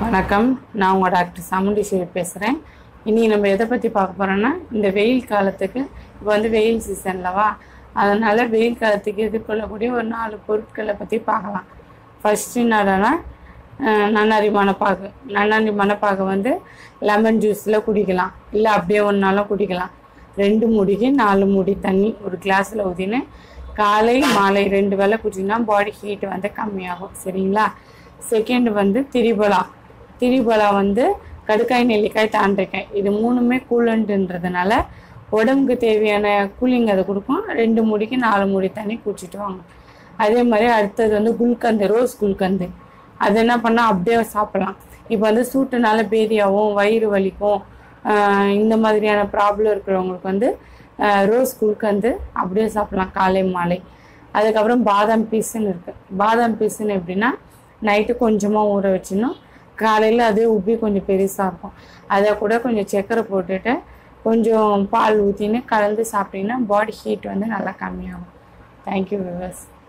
வணக்கம் நான் உங்கள் டாக்டர் சாமுண்டீஸ்வரி பேசுகிறேன் இன்றைக்கி நம்ம எதை பற்றி பார்க்க போகிறோன்னா இந்த வெயில் காலத்துக்கு இப்போ வந்து வெயில் சீசன்லவா அதனால் வெயில் காலத்துக்கு எதிர்கொள்ளக்கூடிய ஒரு நாலு பொருட்களை பற்றி பார்க்கலாம் ஃபஸ்ட்டு என்னடானா அஹ், நன்னாரி மணப்பாகு நன்னாரி மணப்பாகு வந்து லெமன் ஜூஸில் குடிக்கலாம் இல்லை அப்படியே ஒன்றாலும் குடிக்கலாம் ரெண்டு மூடிக்கு நாலு மூடி தண்ணி ஒரு கிளாஸில் ஊற்றின்னு காலை மாலை ரெண்டு வேளை குடிச்சிங்கன்னா பாடி ஹீட் வந்து கம்மியாகும் சரிங்களா செகண்ட் வந்து திரிபலா திரிபலா வந்து கடுக்காய் நெல்லிக்காய் தாண்டிக்காய் இது மூணுமே கூலண்ட்ன்றதுனால உடம்புக்கு தேவையான கூலிங் அது கொடுக்கும் ரெண்டு மூடிக்கு நாலு மூடி தண்ணி குடிச்சிட்டு வாங்க அதே மாதிரி அடுத்தது வந்து குல்கந்து ரோஸ் குல்கந்து அது என்ன பண்ணால் அப்படியே சாப்பிடலாம் இப்போ வந்து சூட்டுனால பேதியாகவும் வயிறு வலிக்கும் ஆஹ் இந்த மாதிரியான ப்ராப்ளம் இருக்கிறவங்களுக்கு வந்து ஆஹ் ரோஸ் குல்கந்து அப்படியே சாப்பிடலாம் காலை மாலை அதுக்கப்புறம் பாதாம் பீஸுன்னு இருக்குது பாதாம் பீஸுன்னு எப்படின்னா நைட்டு கொஞ்சமாக ஊற வச்சிடணும் காலையில் அது உப்பி கொஞ்சம் பெருசாக இருக்கும் அதை கூட கொஞ்சம் சர்க்கரை போட்டுட்டு கொஞ்சம் பால் ஊற்றின்னு கலந்து சாப்பிட்டீங்கன்னா பாடி ஹீட் வந்து நல்லா கம்மியாகும் தேங்க்யூ விவர்ஸ்